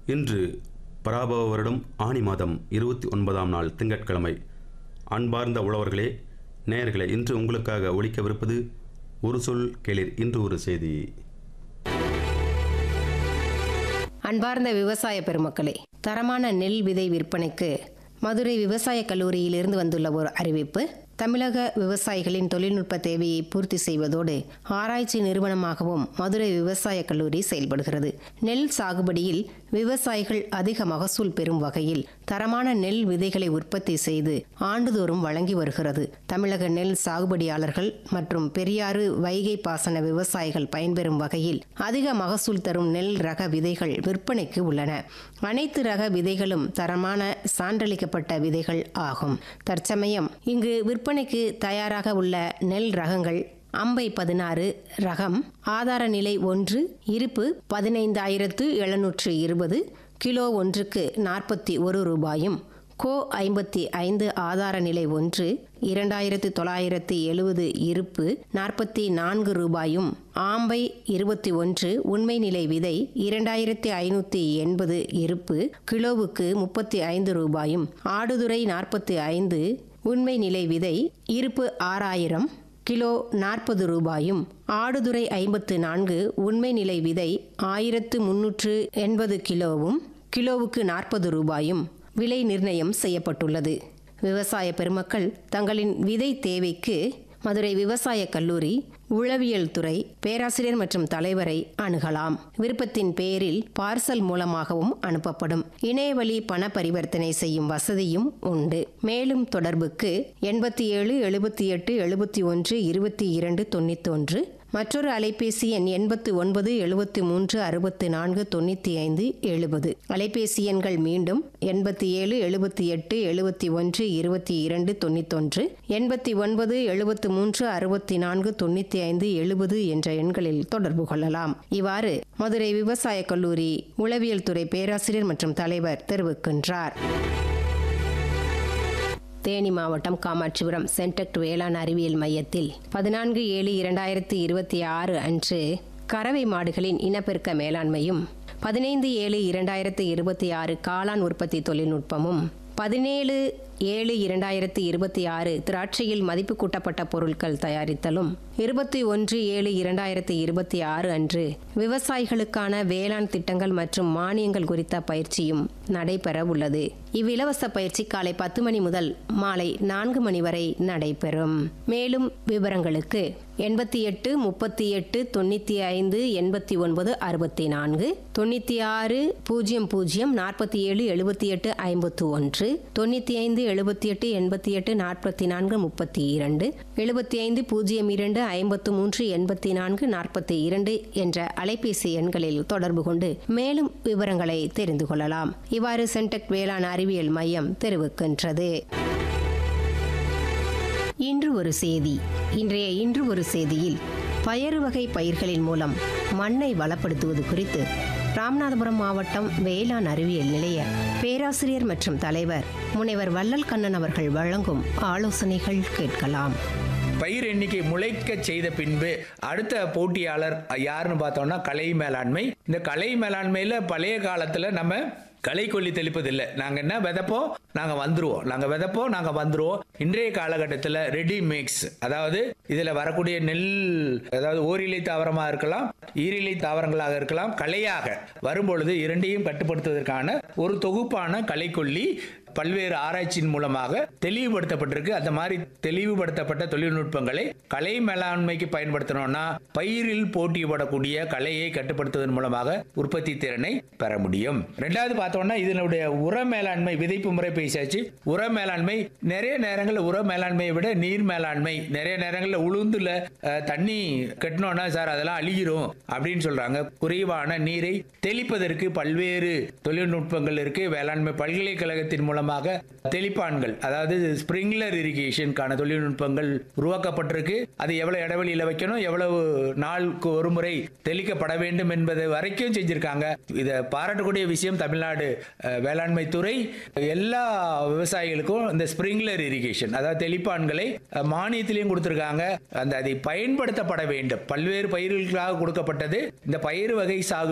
இன்று பராபவ வருடம் ஆணி மாதம் இருபத்தி ஒன்பதாம் நாள் திங்கட்கிழமை அன்பார்ந்த உழவர்களே நேயர்களே இன்று உங்களுக்காக ஒழிக்கவிருப்பது ஒரு சொல் கேளிர் இன்று ஒரு செய்தி அன்பார்ந்த விவசாய பெருமக்களே தரமான நெல் விதை விற்பனைக்கு மதுரை விவசாய கல்லூரியிலிருந்து வந்துள்ள ஒரு அறிவிப்பு தமிழக விவசாயிகளின் தொழில்நுட்ப தேவையை பூர்த்தி செய்வதோடு ஆராய்ச்சி நிறுவனமாகவும் மதுரை விவசாய கல்லூரி செயல்படுகிறது நெல் சாகுபடியில் விவசாயிகள் அதிக மகசூல் பெறும் வகையில் தரமான நெல் விதைகளை உற்பத்தி செய்து ஆண்டுதோறும் வழங்கி வருகிறது தமிழக நெல் சாகுபடியாளர்கள் மற்றும் பெரியாறு வைகை பாசன விவசாயிகள் பயன்பெறும் வகையில் அதிக மகசூல் தரும் நெல் ரக விதைகள் விற்பனைக்கு உள்ளன அனைத்து ரக விதைகளும் தரமான சான்றளிக்கப்பட்ட விதைகள் ஆகும் தற்சமயம் இங்கு விற்பனைக்கு தயாராக உள்ள நெல் ரகங்கள் அம்பை பதினாறு ரகம் ஆதார நிலை ஒன்று இருப்பு பதினைந்தாயிரத்து எழுநூற்று இருபது கிலோ ஒன்றுக்கு நாற்பத்தி ஒரு ரூபாயும் கோ ஐம்பத்தி ஐந்து ஆதார நிலை ஒன்று இரண்டாயிரத்து தொள்ளாயிரத்து எழுபது இருப்பு நாற்பத்தி நான்கு ரூபாயும் ஆம்பை இருபத்தி ஒன்று உண்மை நிலை விதை இரண்டாயிரத்தி ஐநூற்றி எண்பது இருப்பு கிலோவுக்கு முப்பத்தி ஐந்து ரூபாயும் ஆடுதுறை நாற்பத்தி ஐந்து உண்மை நிலை விதை இருப்பு ஆறாயிரம் கிலோ நாற்பது ரூபாயும் ஆடுதுறை ஐம்பத்து நான்கு உண்மை நிலை விதை ஆயிரத்து முன்னூற்று எண்பது கிலோவும் கிலோவுக்கு நாற்பது ரூபாயும் விலை நிர்ணயம் செய்யப்பட்டுள்ளது விவசாய பெருமக்கள் தங்களின் விதை தேவைக்கு மதுரை விவசாய கல்லூரி உளவியல் துறை பேராசிரியர் மற்றும் தலைவரை அணுகலாம் விருப்பத்தின் பேரில் பார்சல் மூலமாகவும் அனுப்பப்படும் இணையவழி பண பரிவர்த்தனை செய்யும் வசதியும் உண்டு மேலும் தொடர்புக்கு எண்பத்தி ஏழு எழுபத்தி எட்டு எழுபத்தி ஒன்று இருபத்தி இரண்டு தொண்ணூத்தி ஒன்று மற்றொரு அலைபேசி எண் எண்பத்து ஒன்பது எழுபத்தி மூன்று அறுபத்தி நான்கு தொண்ணூற்றி ஐந்து எழுபது அலைபேசி எண்கள் மீண்டும் எண்பத்தி ஏழு எழுபத்தி எட்டு எழுபத்தி ஒன்று இருபத்தி இரண்டு தொண்ணூத்தொன்று எண்பத்தி ஒன்பது எழுபத்து மூன்று அறுபத்தி நான்கு தொண்ணூற்றி ஐந்து எழுபது என்ற எண்களில் தொடர்பு கொள்ளலாம் இவ்வாறு மதுரை விவசாய கல்லூரி உளவியல் துறை பேராசிரியர் மற்றும் தலைவர் தெரிவிக்கின்றார் தேனி மாவட்டம் காமாட்சிபுரம் சென்டெக்ட் வேளாண் அறிவியல் மையத்தில் பதினான்கு ஏழு இரண்டாயிரத்தி இருபத்தி ஆறு அன்று கறவை மாடுகளின் இனப்பெருக்க மேலாண்மையும் பதினைந்து ஏழு இரண்டாயிரத்தி இருபத்தி ஆறு காளான் உற்பத்தி தொழில்நுட்பமும் பதினேழு ஏழு இரண்டாயிரத்தி இருபத்தி ஆறு திராட்சையில் மதிப்பு கூட்டப்பட்ட பொருட்கள் தயாரித்தலும் இருபத்தி ஒன்று ஏழு இரண்டாயிரத்தி இருபத்தி ஆறு அன்று விவசாயிகளுக்கான வேளாண் திட்டங்கள் மற்றும் மானியங்கள் குறித்த பயிற்சியும் நடைபெற உள்ளது இவ்விலவச பயிற்சி காலை பத்து மணி முதல் மாலை நான்கு மணி வரை நடைபெறும் மேலும் விவரங்களுக்கு எண்பத்தி எட்டு முப்பத்தி எட்டு தொண்ணூற்றி ஐந்து எண்பத்தி ஒன்பது அறுபத்தி நான்கு தொண்ணூற்றி ஆறு பூஜ்ஜியம் பூஜ்ஜியம் நாற்பத்தி ஏழு எழுபத்தி எட்டு ஐம்பத்து ஒன்று தொண்ணூற்றி ஐந்து எழுபத்தி எட்டு எண்பத்தி எட்டு நாற்பத்தி நான்கு முப்பத்தி இரண்டு எழுபத்தி ஐந்து பூஜ்ஜியம் இரண்டு ஐம்பத்து மூன்று எண்பத்தி நான்கு நாற்பத்தி இரண்டு என்ற அலைபேசி எண்களில் தொடர்பு கொண்டு மேலும் விவரங்களை தெரிந்து கொள்ளலாம் இவ்வாறு சென்டெக் வேளாண் அறிவியல் மையம் தெரிவிக்கின்றது இன்று ஒரு செய்தி இன்றைய இன்று ஒரு செய்தியில் பயறு வகை பயிர்களின் மூலம் மண்ணை வளப்படுத்துவது குறித்து ராமநாதபுரம் மாவட்டம் வேளாண் அறிவியல் நிலைய பேராசிரியர் மற்றும் தலைவர் முனைவர் வள்ளல் கண்ணன் அவர்கள் வழங்கும் ஆலோசனைகள் கேட்கலாம் பயிர் எண்ணிக்கை முளைக்க செய்த பின்பு அடுத்த போட்டியாளர் யாருன்னு பார்த்தோம்னா கலை மேலாண்மை இந்த கலை மேலாண்மையில பழைய காலத்துல நம்ம களை கொல்லி தெளிப்பதில்லை நாங்க என்ன விதைப்போம் நாங்க வந்துருவோம் நாங்க விதைப்போம் நாங்க வந்துருவோம் இன்றைய காலகட்டத்தில் ரெடி மிக்ஸ் அதாவது இதுல வரக்கூடிய நெல் அதாவது ஓரிலை தாவரமாக இருக்கலாம் ஈரிலை தாவரங்களாக இருக்கலாம் கலையாக வரும்பொழுது இரண்டையும் கட்டுப்படுத்துவதற்கான ஒரு தொகுப்பான களைக்கொல்லி பல்வேறு ஆராய்ச்சியின் மூலமாக தெளிவுபடுத்தப்பட்டிருக்கு அந்த மாதிரி தெளிவுபடுத்தப்பட்ட தொழில்நுட்பங்களை கலை மேலாண்மைக்கு பயன்படுத்தணும்னா பயிரில் போட்டியிடக்கூடிய கலையை கட்டுப்படுத்துவதன் மூலமாக உற்பத்தி திறனை பெற முடியும் ரெண்டாவது பார்த்தோம்னா இதனுடைய உர மேலாண்மை விதைப்பு முறை பேசாச்சு உர மேலாண்மை நிறைய நேரங்களில் உர மேலாண்மையை விட நீர் மேலாண்மை நிறைய நேரங்களில் உளுந்துல அஹ், தண்ணி கட்டினோம்னா சார் அதெல்லாம் அழிகிறோம் அப்படின்னு சொல்றாங்க குறைவான நீரை தெளிப்பதற்கு பல்வேறு தொழில்நுட்பங்கள் இருக்கு வேளாண்மை பல்கலைக்கழகத்தின் மூலமாக தெளிப்பான்கள் அதாவது ஸ்பிரிங்லர் இரிகேஷனுக்கான தொழில்நுட்பங்கள் உருவாக்கப்பட்டிருக்கு அது எவ்வளவு இடைவெளியில வைக்கணும் எவ்வளவு நாளுக்கு ஒரு முறை தெளிக்கப்பட வேண்டும் என்பது வரைக்கும் செஞ்சிருக்காங்க இதை பாராட்டக்கூடிய விஷயம் தமிழ்நாடு அஹ், வேளாண்மை துறை எல்லா விவசாயிகளுக்கும் இந்த ஸ்பிரிங்லர் இரிகேஷன் அதாவது தெளிப்பான்களை அஹ், மானியத்திலையும் கொடுத்திருக்காங்க அந்த அதை பயன்படுத்தப்பட வேண்டும் பல்வேறு பயிர்களுக்காக கொடுக்கப்பட்டது இந்த பயிர் வகை சாகு